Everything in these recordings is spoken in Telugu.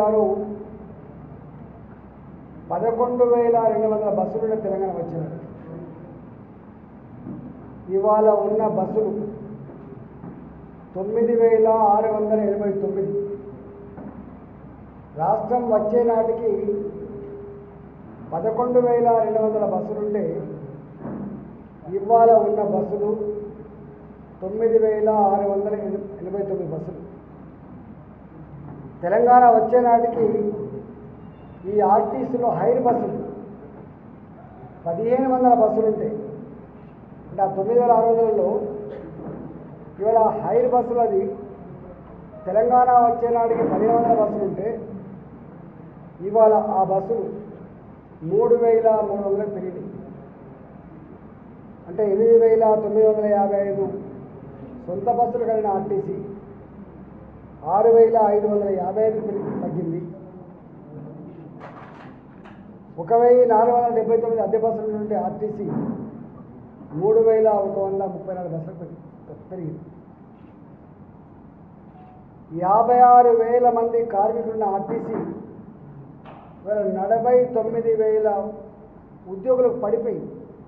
గారు పదకొండు వేల రెండు వందల బస్సులు తెలంగాణ వచ్చినారు ఇవాళ ఉన్న బస్సులు తొమ్మిది వేల ఆరు వందల ఎనభై తొమ్మిది రాష్ట్రం వచ్చే నాటికి పదకొండు వేల రెండు వందల బస్సులుంటే ఇవాళ ఉన్న బస్సులు తొమ్మిది వేల ఆరు వందల ఎన- ఎనభై తొమ్మిది బస్సులు తెలంగాణ వచ్చే నాటికి ఈ ఆర్టీసీలో హైర్ బస్సులు పదిహేను వందల బస్సులు ఉంటాయి అంటే ఆ తొమ్మిది వేల ఆరు వందలలో ఇవాళ హైర్ బస్సులు అది తెలంగాణ వచ్చే నాటికి పదిహేను వందల బస్సులు ఉంటే ఇవాళ ఆ బస్సులు మూడు వేల మూడు వందలకు పెరిగినాయి అంటే ఎనిమిది వేల తొమ్మిది వందల యాభై ఐదు సొంత బస్సులు కలిగిన ఆర్టీసీ ఆరు వేల ఐదు వందల యాభై ఐదు పెరిగి తగ్గింది ఒక వెయ్యి నాలుగు వందల డెబ్బై తొమ్మిది అద్దె బస్సుల నుండి ఆర్టీసీ మూడు వేల ఒక వంద ముప్పై నాలుగు బస్సులకు పెరిగి- పెరిగింది యాభై ఆరు వేల మంది కార్మికులున్న ఆర్టీసీ ఇవాళ నలభై తొమ్మిది వేల ఉద్యోగులకు పడిపోయింది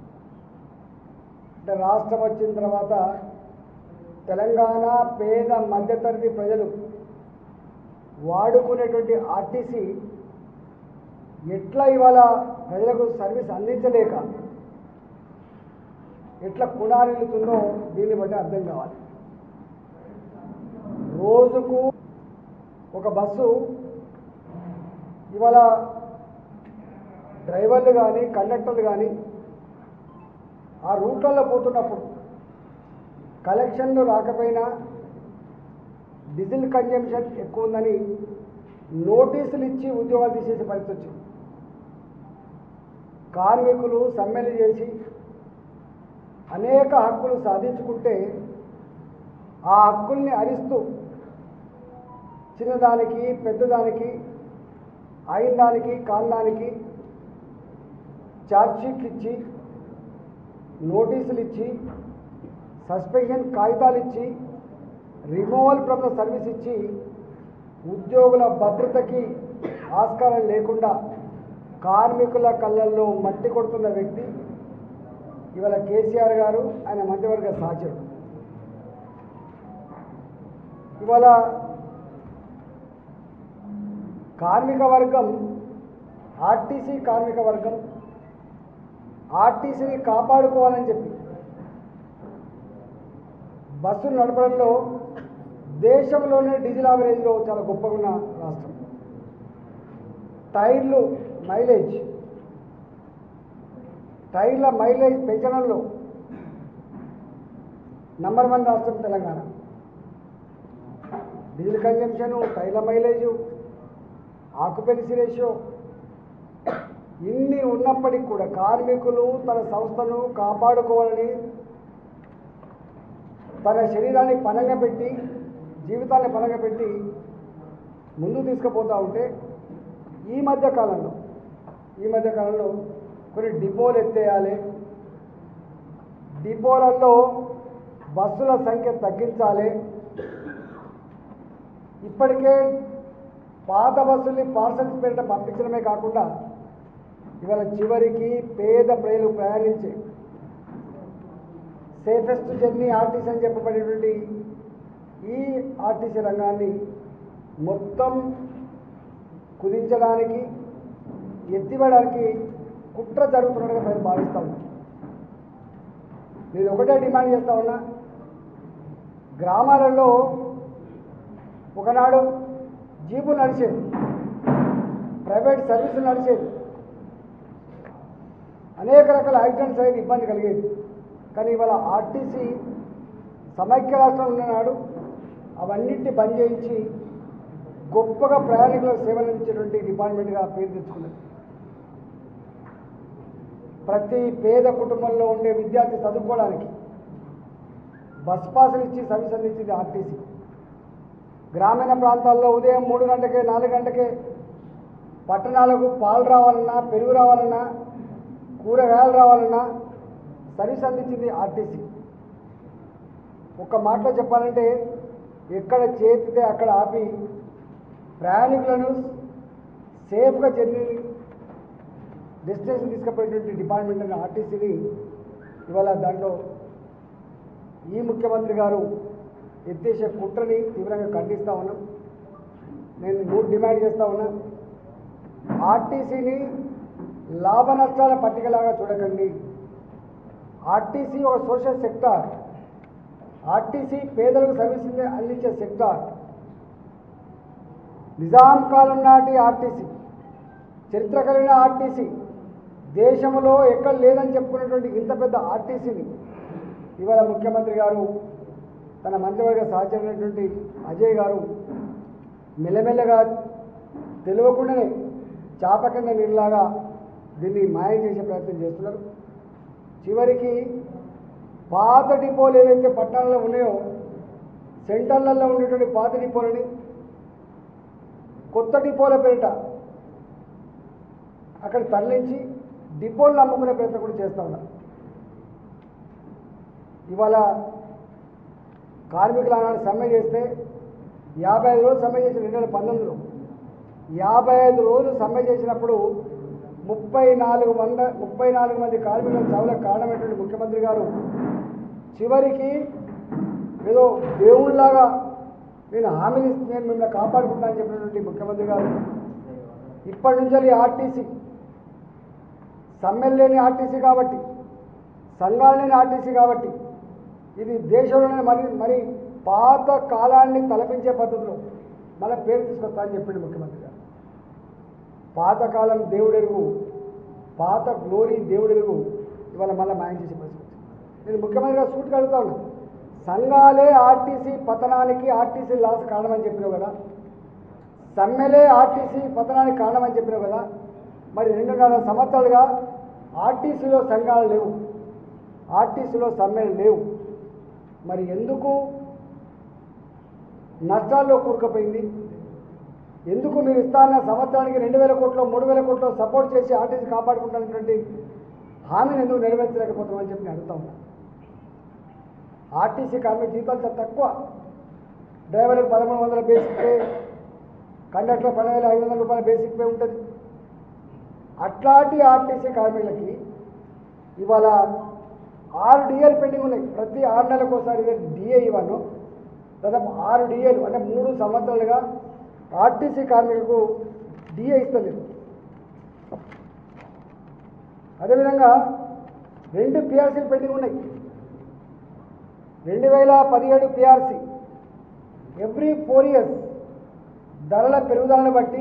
అంటే రాష్ట్రం వచ్చిన తర్వాత తెలంగాణ పేద మధ్యతరగతి ప్రజలు వాడుకునేటువంటి ఆర్టీసీ ఎట్లా ఇవాళ ప్రజలకు సర్వీస్ అందించలేక ఎట్లా కుడారిల్లుతుందో దీన్ని బట్టి అర్థం కావాలి రోజుకు ఒక బస్సు ఇవాళ డ్రైవర్లు కానీ కండక్టర్లు కానీ ఆ రూట్లలో పోతున్నప్పుడు కలెక్షన్లు రాకపోయినా డీజిల్ కన్జంప్షన్ ఎక్కువ ఉందని నోటీసులు ఇచ్చి ఉద్యోగాలు తీసేసే పరిస్థితి వచ్చింది కార్మికులు సమ్మెలు చేసి అనేక హక్కులు సాధించుకుంటే ఆ హక్కుల్ని అరిస్తూ చిన్నదానికి పెద్దదానికి అయిన దానికి కాందానికి ఛార్జ్షీట్లు ఇచ్చి నోటీసులు ఇచ్చి సస్పెన్షన్ కాగితాలు ఇచ్చి రిమూవల్ ఫ్రమ్ ద సర్వీస్ ఇచ్చి ఉద్యోగుల భద్రతకి ఆస్కారం లేకుండా కార్మికుల కళ్ళల్లో మట్టి కొడుతున్న వ్యక్తి ఇవాళ కేసీఆర్ గారు ఆయన మంత్రివర్గ సహచరుడు ఇవాళ కార్మిక వర్గం ఆర్టీసీ కార్మిక వర్గం ఆర్టీసీని కాపాడుకోవాలని చెప్పి బస్సులు నడపడంలో దేశంలోనే డీజిల్ ఆవరేజ్లో చాలా గొప్పగా ఉన్న రాష్ట్రం టైర్లు మైలేజ్ టైర్ల మైలేజ్ పెంచడంలో నంబర్ వన్ రాష్ట్రం తెలంగాణ డీజిల్ కన్జంప్షన్ టైర్ల మైలేజు ఆక్యుపెన్సీ రేషియో ఇన్ని ఉన్నప్పటికీ కూడా కార్మికులు తన సంస్థను కాపాడుకోవాలని తన శరీరాన్ని పనంగా పెట్టి జీవితాన్ని పనంగా పెట్టి ముందుకు తీసుకుపోతూ ఉంటే ఈ మధ్య కాలంలో ఈ మధ్య కాలంలో కొన్ని డిపోలు ఎత్తేయాలి డిపోలలో బస్సుల సంఖ్య తగ్గించాలి ఇప్పటికే పాత బస్సుల్ని పార్సల్స్ పేరిట పంపించడమే కాకుండా ఇవాళ చివరికి పేద ప్రజలు ప్రయాణించే సేఫెస్ట్ జర్నీ ఆర్టీసీ అని చెప్పబడేటువంటి ఈ ఆర్టీసీ రంగాన్ని మొత్తం కుదించడానికి ఎత్తివేయడానికి కుట్ర జరుగుతున్నట్టుగా మేము భావిస్తా ఉన్నాం నేను ఒకటే డిమాండ్ చేస్తా ఉన్నా గ్రామాలలో ఒకనాడు జీపు నడిచేది ప్రైవేట్ సర్వీసులు నడిచేది అనేక రకాల యాక్సిడెంట్స్ అయితే ఇబ్బంది కలిగేది కానీ ఇవాళ ఆర్టీసీ సమైక్య రాష్ట్రంలో ఉన్ననాడు అవన్నింటినీ బంద్ చేయించి గొప్పగా ప్రయాణికులకు సేవలు అందించేటువంటి డిపార్ట్మెంట్గా పేరు తెచ్చుకున్నది ప్రతి పేద కుటుంబంలో ఉండే విద్యార్థి చదువుకోవడానికి బస్ పాసులు ఇచ్చి సర్వీస్ అందించింది ఆర్టీసీ గ్రామీణ ప్రాంతాల్లో ఉదయం మూడు గంటకే నాలుగు గంటకే పట్టణాలకు పాలు రావాలన్నా పెరుగు రావాలన్నా కూరగాయలు రావాలన్నా సర్వీస్ అందించింది ఆర్టీసీ ఒక్క మాటలో చెప్పాలంటే ఎక్కడ చేతితే అక్కడ ఆపి ప్రయాణికులను సేఫ్గా జర్నీని డెస్టినేషన్ తీసుకుపోయేటువంటి డిపార్ట్మెంట్ అయిన ఆర్టీసీని ఇవాళ దాంట్లో ఈ ముఖ్యమంత్రి గారు ఎత్తేసే కుట్రని తీవ్రంగా ఖండిస్తూ ఉన్నాం నేను మూడు డిమాండ్ చేస్తూ ఉన్నా ఆర్టీసీని లాభ నష్టాల పట్టికలాగా చూడకండి ఆర్టీసీ ఒక సోషల్ సెక్టార్ ఆర్టీసీ పేదలకు సర్వీసింగ్ అందించే సెక్టార్ నిజాం కాలం నాటి ఆర్టీసీ చరిత్ర కలిగిన ఆర్టీసీ దేశంలో ఎక్కడ లేదని చెప్పుకున్నటువంటి ఇంత పెద్ద ఆర్టీసీని ఇవాళ ముఖ్యమంత్రి గారు తన మంత్రివర్గ సహచరైనటువంటి అజయ్ గారు మెల్లమెల్లగా తెలియకుండానే చాప కింద నీరులాగా దీన్ని మాయం చేసే ప్రయత్నం చేస్తున్నారు చివరికి పాత డిపోలు ఏదైతే పట్టణాల్లో ఉన్నాయో సెంటర్లలో ఉండేటువంటి పాత డిపోలని కొత్త డిపోల పేరిట అక్కడ తరలించి డిపోలను అమ్ముకునే ప్రయత్నం కూడా చేస్తూ ఉన్నారు ఇవాళ కార్మికులు ఆనాడు సమ్మె చేస్తే యాభై ఐదు రోజులు సమ్మె చేసిన రెండు వేల పంతొమ్మిదిలో యాభై ఐదు రోజులు సమ్మె చేసినప్పుడు ముప్పై నాలుగు మంద ముప్పై నాలుగు మంది కార్మికుల చావులకు కారణమైనటువంటి ముఖ్యమంత్రి గారు చివరికి ఏదో దేవుళ్ళలాగా నేను హామీలు ఇస్తే నేను మిమ్మల్ని కాపాడుకుంటా అని చెప్పినటువంటి ముఖ్యమంత్రి గారు ఇప్పటి నుంచి ఆర్టీసీ సమ్మెలు లేని ఆర్టీసీ కాబట్టి సంఘాలు లేని ఆర్టీసీ కాబట్టి ఇది దేశంలోనే మరి మరి పాత కాలాన్ని తలపించే పద్ధతిలో మళ్ళీ పేరు తీసుకొస్తా అని చెప్పిండు ముఖ్యమంత్రి గారు పాతకాలం దేవుడెరుగు పాత గ్లోరీ దేవుడెరుగు ఇవాళ మళ్ళీ మాయం చేసే పరిస్థితి వచ్చింది. నేను ముఖ్యమంత్రి గారు సూట్ కడుగుతా ఉన్నా సంఘాలే ఆర్టీసీ పతనానికి ఆర్టీసీ లాస్ కారణమని చెప్పినావు కదా సమ్మెలే ఆర్టీసీ పతనానికి కారణమని చెప్పినావు కదా మరి రెండున్నర సంవత్సరాలుగా ఆర్టీసీలో సంఘాలు లేవు ఆర్టీసీలో సమ్మెలు లేవు మరి ఎందుకు నష్టాల్లో కూరుకుపోయింది ఎందుకు మీరు ఇస్తాన్న సంవత్సరానికి రెండు వేల కోట్లు మూడు వేల కోట్లు సపోర్ట్ చేసి ఆర్టీసీ కాపాడుకుంటున్నటువంటి హామీని ఎందుకు నెరవేర్చలేకపోతున్నామని చెప్పి నేను అడుగుతా ఉన్నా ఆర్టీసీ కార్మిక జీతాలు చాలా తక్కువ డ్రైవర్లకు పదమూడు వందల బేసిక్ పే కండక్టర్ పన్నెండు వేల ఐదు వందల రూపాయల బేసిక్ పే ఉంటుంది అట్లాంటి ఆర్టీసీ కార్మికులకి ఇవాళ ఆరు డిఏలు పెండింగ్ ఉన్నాయి ప్రతి ఆరు నెలలకు ఒకసారి ఇదే డిఏ ఇవ్వను దాదాపు ఆరు డిఏలు అంటే మూడు సంవత్సరాలుగా ఆర్టీసీ కార్మికులకు డిఏ ఇస్తలేదు అదేవిధంగా రెండు పిఆర్సీలు పెండింగ్ ఉన్నాయి రెండు వేల పదిహేడు పిఆర్సీ ఎవ్రీ ఫోర్ ఇయర్స్ ధరల పెరుగుదలను బట్టి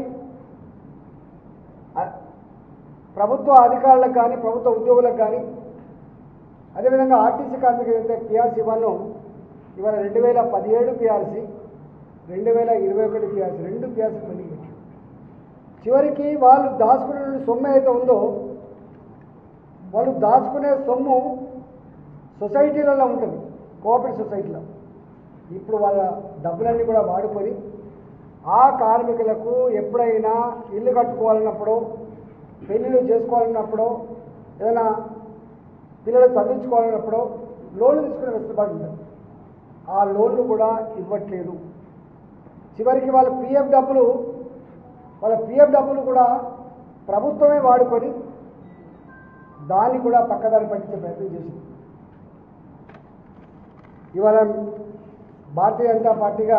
అ- ప్రభుత్వ అధికారులకు కానీ ప్రభుత్వ ఉద్యోగులకు కానీ అదేవిధంగా ఆర్టీసీ కార్మికులు అయితే పిఆర్సీ వన్ ఇవాళ రెండు వేల పదిహేడు పిఆర్సీ రెండు వేల ఇరవై ఒకటి పిఆర్సీ రెండు పిఆర్సీ పెండింగ్ పెట్టారు చివరికి వాళ్ళు దాచుకునే సొమ్ము అయితే ఉందో వాళ్ళు దాచుకునే సొమ్ము సొసైటీలలో ఉంటుంది కోఆపరేటివ్ సొసైటీలో ఇప్పుడు వాళ్ళ డబ్బులన్నీ కూడా వాడుకొని ఆ కార్మికులకు ఎప్పుడైనా ఇల్లు కట్టుకోవాలన్నప్పుడు పెళ్ళిళ్ళు చేసుకోవాలన్నప్పుడు ఏదైనా పిల్లలు చదివించుకోవాలన్నప్పుడు లోన్లు తీసుకునే వెసులుబాటు ఉంటుంది ఆ లోన్లు కూడా ఇవ్వట్లేదు చివరికి వాళ్ళ పిఎఫ్ డబ్బులు వాళ్ళ పిఎఫ్ డబ్బులు కూడా ప్రభుత్వమే వాడుకొని దాన్ని కూడా పక్కదారి పట్టించే ప్రయత్నం చేసింది ఇవాళ భారతీయ జనతా పార్టీగా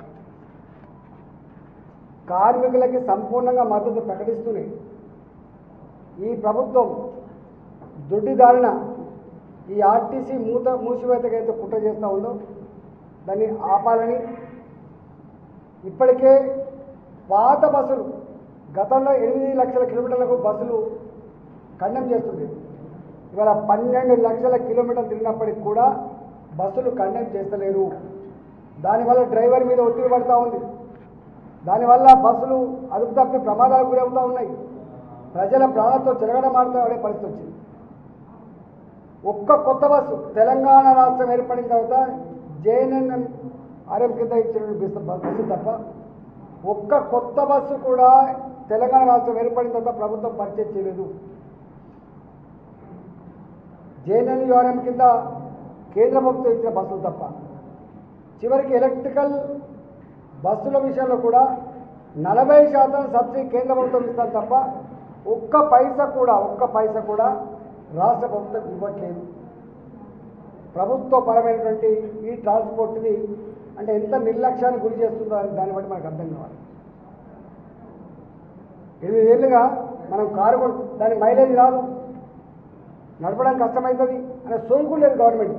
కార్మికులకి సంపూర్ణంగా మద్దతు ప్రకటిస్తూనే ఈ ప్రభుత్వం దొడ్డిదారిన ఈ ఆర్టీసీ మూత మూసివేతకైతే కుట్ర చేస్తూ ఉందో దాన్ని ఆపాలని ఇప్పటికే పాత బస్సులు గతంలో ఎనిమిది లక్షల కిలోమీటర్లకు బస్సులు ఖండం చేస్తుంది ఇవాళ పన్నెండు లక్షల కిలోమీటర్లు తిరిగినప్పటికి కూడా బస్సులు ఖండం చేస్తలేరు దానివల్ల డ్రైవర్ మీద ఒత్తిడి పడుతూ ఉంది దానివల్ల బస్సులు అదుపు తప్పి ప్రమాదాలకు గురవుతూ ఉన్నాయి ప్రజల ప్రాణాలతో చెలగడమాడుతూ అనే పరిస్థితి వచ్చింది ఒక్క కొత్త బస్సు తెలంగాణ రాష్ట్రం ఏర్పడిన తర్వాత జేఎన్ఎన్ఎం ఆర్ఎం కింద ఇచ్చిన బస్సు బస్సు తప్ప ఒక్క కొత్త బస్సు కూడా తెలంగాణ రాష్ట్రం ఏర్పడిన తర్వాత ప్రభుత్వం పరిచయం చేయలేదు జేఎన్ఎన్యూఆర్ఎం కింద కేంద్ర ప్రభుత్వం ఇచ్చిన బస్సులు తప్ప చివరికి ఎలక్ట్రికల్ బస్సుల విషయంలో కూడా నలభై శాతం సబ్సిడీ కేంద్ర ప్రభుత్వం ఇస్తాం తప్ప ఒక్క పైస కూడా ఒక్క పైస కూడా రాష్ట్ర ప్రభుత్వం ఇవ్వట్లేదు ప్రభుత్వ పరమైనటువంటి ఈ ట్రాన్స్పోర్ట్ని అంటే ఎంత నిర్లక్ష్యానికి గురి చేస్తుందో అని దాన్ని బట్టి మనకు అర్థం కావాలి ఎనిమిది ఏళ్ళుగా మనం కారు కొను దాని మైలేజ్ రాదు నడపడం కష్టమవుతుంది అనే సోంకు లేదు గవర్నమెంట్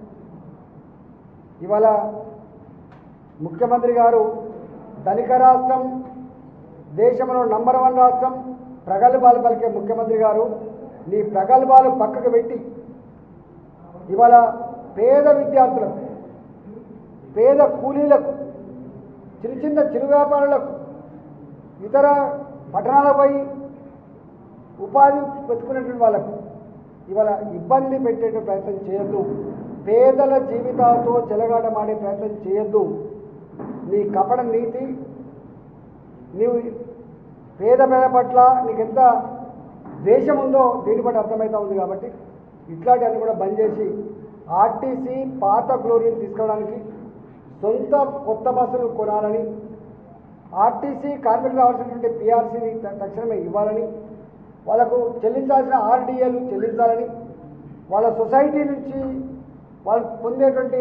ఇవాళ ముఖ్యమంత్రి గారు ధనిక రాష్ట్రం దేశంలో నంబర్ వన్ రాష్ట్రం ప్రగల్భాలు పలికే ముఖ్యమంత్రి గారు నీ ప్రగల్భాలు పక్కకు పెట్టి ఇవాళ పేద విద్యార్థులకు పేద కూలీలకు చిన్న చిన్న చిరు వ్యాపారులకు ఇతర పట్టణాలపై ఉపాధి వెతుకునేటువంటి వాళ్ళకు ఇవాళ ఇబ్బంది పెట్టే ప్రయత్నం చేయొద్దు పేదల జీవితాలతో చెలగాటమాడే ప్రయత్నం చేయొద్దు నీ కపట నీతి నీవు పేద పేద పట్ల నీకెంత దేశం ఉందో దీన్ని బట్టి అర్థమవుతా ఉంది కాబట్టి ఇట్లాంటివన్నీ కూడా బంద్ చేసి ఆర్టీసీ పాత గ్లోరీని తీసుకోవడానికి సొంత కొత్త బస్సులు కొనాలని ఆర్టీసీ కార్మికులు రావాల్సినటువంటి పిఆర్సీని తక్షణమే ఇవ్వాలని వాళ్ళకు చెల్లించాల్సిన ఆర్డీఏలు చెల్లించాలని వాళ్ళ సొసైటీ నుంచి వాళ్ళు పొందేటువంటి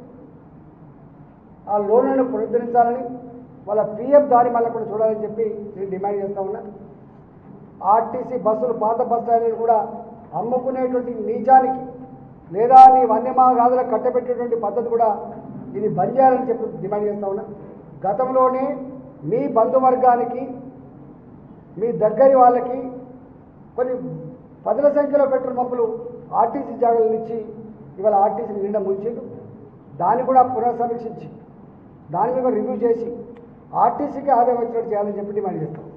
ఆ లోన్లను పునరుద్ధరించాలని వాళ్ళ పిఎఫ్ దారి మళ్ళీ కూడా చూడాలని చెప్పి నేను డిమాండ్ చేస్తా ఉన్నా ఆర్టీసీ బస్సులు పాత బస్ స్టాండ్లను కూడా అమ్ముకునేటువంటి నీచానికి లేదా నీ వన్యమాగాదులకు కట్టబెట్టేటువంటి పద్ధతి కూడా ఇది బంద్ చేయాలని చెప్పి డిమాండ్ చేస్తా ఉన్నా గతంలోనే మీ బంధువర్గానికి మీ దగ్గరి వాళ్ళకి కొన్ని పదుల సంఖ్యలో పెట్రోల్ పంపులు ఆర్టీసీ జాగాలను ఇచ్చి ఇవాళ ఆర్టీసీ నిండా ముంచిండు దాన్ని కూడా పునఃసమీక్షించి దాని మీద రివ్యూ చేసి ఆర్టీసీకి ఆదాయం వచ్చినట్టు చేయాలని చెప్పి డిమాండ్ చేస్తాం